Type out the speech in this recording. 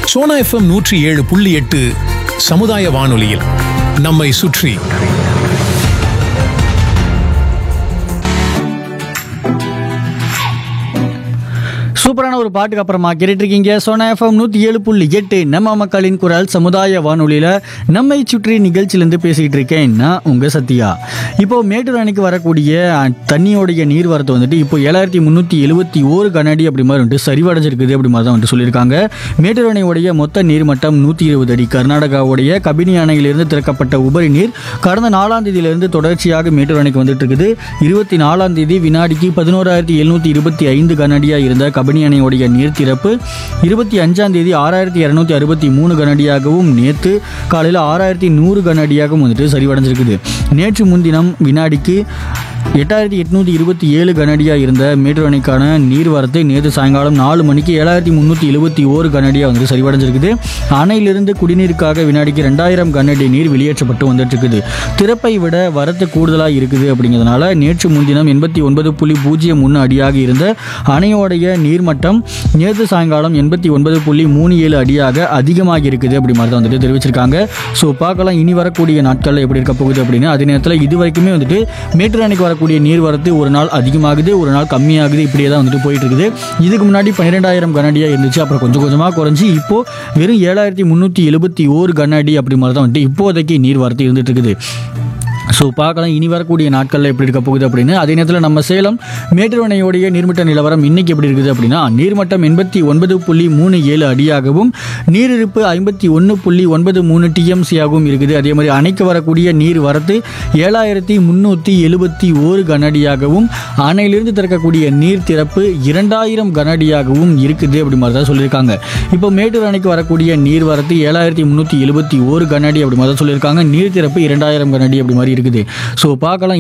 Sona FM நூற்றி ஏழு புள்ளி எட்டு சமுதாய வானொலியில் நம்மை சுற்றி சூப்பரான ஒரு பாட்டுக்கு அப்புறமா கேட்டுட்டு இருக்கீங்க சோனா எஃப்எம் நூற்றி ஏழு புள்ளி எட்டு நம்ம மக்களின் குரல் சமுதாய வானொலியில் நம்மை சுற்றி நிகழ்ச்சியிலேருந்து பேசிக்கிட்டு இருக்கேன் நான் உங்கள் சத்யா இப்போ மேட்டூர் அணைக்கு வரக்கூடிய அஹ், தண்ணியோடைய நீர்வரத்து வந்துட்டு இப்போ ஏழாயிரத்தி முந்நூற்றி எழுபத்தி ஓரு கனஅடி அப்படி மாதிரி வந்துட்டு சரிவடைஞ்சிருக்குது அப்படி மாதிரி தான் வந்துட்டு சொல்லியிருக்காங்க மேட்டூர் அணையுடைய மொத்த நீர்மட்டம் நூற்றி இருபது அடி கர்நாடகாவுடைய கபினி அணையிலிருந்து திறக்கப்பட்ட உபரி நீர் கடந்த நாலாம் தேதியிலிருந்து தொடர்ச்சியாக மேட்டூர் அணைக்கு வந்துட்டு இருக்குது இருபத்தி நாலாம் தேதி வினாடிக்கு பதினோராயிரத்தி எழுநூற்றி இருபத்தி ஐந்து கனஅடியாக இருந்த கபினி அணையுடைய நீர் திறப்பு இருபத்தி அஞ்சாம் தேதி ஆறாயிரத்தி இரநூத்தி அறுபத்தி மூணு கனஅடியாகவும் நேற்று காலையில் ஆறாயிரத்தி நூறு கனஅடியாகவும் வந்துட்டு சரிவடைஞ்சிருக்குது நேற்று முன்தினம் வினாடிக்கு எட்டாயிரத்தி எட்நூற்றி இருபத்தி ஏழு கனஅடியாக இருந்த மேட்டூர் அணைக்கான நீர்வரத்து நேற்று சாயங்காலம் நாலு மணிக்கு ஏழாயிரத்தி முந்நூற்றி எழுபத்தி ஓரு கனஅடியாக வந்துட்டு சரிவடைஞ்சிருக்குது அணையிலிருந்து குடிநீருக்காக வினாடிக்கு ரெண்டாயிரம் கனஅடி நீர் வெளியேற்றப்பட்டு வந்துட்டு இருக்குது திறப்பை விட வரத்து கூடுதலாக இருக்குது அப்படிங்கிறதுனால நேற்று முன்தினம் எண்பத்தி ஒன்பது புள்ளி பூஜ்ஜியம் ஒன்று அடியாக இருந்த அணையோடைய நீர்மட்டம் நேற்று சாயங்காலம் எண்பத்தி ஒன்பது புள்ளி மூணு ஏழு அடியாக அதிகமாகி இருக்குது அப்படி மாதிரி தான் வந்துட்டு தெரிவிச்சிருக்காங்க ஸோ பார்க்கலாம் இனி வரக்கூடிய நாட்களில் எப்படி இருக்க போகுது அப்படின்னு அதே நேரத்தில் இது வரைக்குமே வந்துட்டு மேட்டூர் அணைக்கு வரக்கூடிய நீர்வரத்து ஒரு நாள் அதிகமாகுது ஒரு நாள் கம்மியாகுது இப்படியே தான் வந்துட்டு போயிட்டு இருக்குது இதுக்கு முன்னாடி பன்னிரெண்டாயிரம் கனஅடியாக இருந்துச்சு அப்புறம் கொஞ்சம் கொஞ்சமாக குறைஞ்சி இப்போ வெறும் ஏழாயிரத்தி முந்நூற்றி எழுபத்தி ஓரு கனஅடி அப்படி மாதிரி தான் வந்துட்டு இப்போதைக்கு நீர்வரத்து இருந்துட்டு இருக்குது ஸோ பார்க்கலாம் இனி வரக்கூடிய நாட்களில் எப்படி இருக்க போகுது அப்படின்னு அதே நேரத்தில் நம்ம சேலம் மேட்டூர் அணையோடைய நீர்மட்ட நிலவரம் இன்னைக்கு எப்படி இருக்குது அப்படின்னா நீர்மட்டம் எண்பத்தி ஒன்பது புள்ளி மூணு ஏழு அடியாகவும் நீரிருப்பு ஐம்பத்தி ஒன்று புள்ளி ஒன்பது மூணு டிஎம்சியாகவும் இருக்குது அதே மாதிரி அணைக்கு வரக்கூடிய நீர் வரத்து ஏழாயிரத்தி முந்நூற்றி எழுபத்தி ஓரு கனஅடியாகவும் அணையிலிருந்து திறக்கக்கூடிய நீர் திறப்பு இரண்டாயிரம் கனஅடியாகவும் இருக்குது அப்படி மாதிரி தான் சொல்லியிருக்காங்க இப்போ மேட்டூர் அணைக்கு வரக்கூடிய நீர் வரத்து ஏழாயிரத்தி முந்நூற்றி எழுபத்தி ஓரு கனஅடி அப்படி மாதிரி தான் சொல்லியிருக்காங்க நீர் திறப்பு இரண்டாயிரம் கனஅடி அப்படி மாதிரி இருக்குது ஸோ பார்க்கலாம்